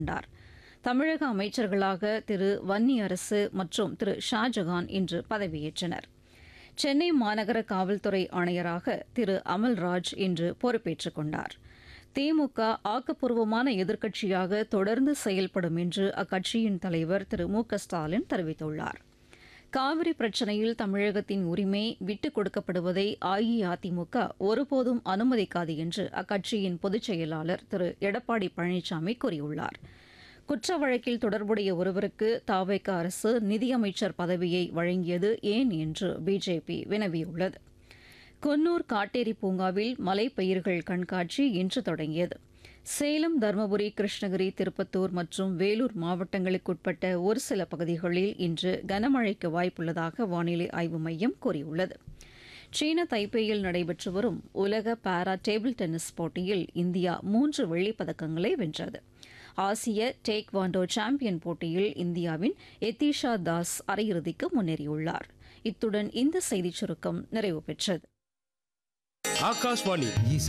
கொண்டார் தமிழக அமைச்சர்களாக திரு வன்னியரசு மற்றும் திரு ஷாஜகான் இன்று பதவியேற்றனர் சென்னை மாநகர காவல்துறை ஆணையராக திரு அமல்ராஜ் இன்று பொறுப்பேற்றுக் கொண்டார் திமுக ஆக்கப்பூர்வமான எதிர்க்கட்சியாக தொடர்ந்து செயல்படும் என்று அக்கட்சியின் தலைவர் திரு மு க ஸ்டாலின் தெரிவித்துள்ளார் காவிரி பிரச்சினையில் தமிழகத்தின் உரிமை விட்டுக் கொடுக்கப்படுவதை அஇஅதிமுக ஒருபோதும் அனுமதிக்காது என்று அக்கட்சியின் பொதுச் செயலாளர் திரு எடப்பாடி பழனிசாமி கூறியுள்ளார் குற்ற வழக்கில் தொடர்புடைய ஒருவருக்கு தாவேக அரசு நிதியமைச்சர் பதவியை வழங்கியது ஏன் என்று பிஜேபி வினவியுள்ளது குன்னூர் காட்டேரி பூங்காவில் மலைப்பயிர்கள் கண்காட்சி இன்று தொடங்கியது சேலம் தருமபுரி கிருஷ்ணகிரி திருப்பத்தூர் மற்றும் வேலூர் மாவட்டங்களுக்குட்பட்ட ஒரு சில பகுதிகளில் இன்று கனமழைக்கு வாய்ப்புள்ளதாக வானிலை ஆய்வு மையம் கூறியுள்ளது சீன தைப்பேயில் நடைபெற்று வரும் உலக பாரா டேபிள் டென்னிஸ் போட்டியில் இந்தியா மூன்று வெள்ளிப் பதக்கங்களை வென்றது ஆசிய டேக் வாண்டோ சாம்பியன் போட்டியில் இந்தியாவின் எத்திஷா தாஸ் அரையிறுதிக்கு முன்னேறியுள்ளார் இத்துடன் இந்த செய்திச் சுருக்கம் நிறைவு பெற்றது ஆகாஷ்வாணி இசை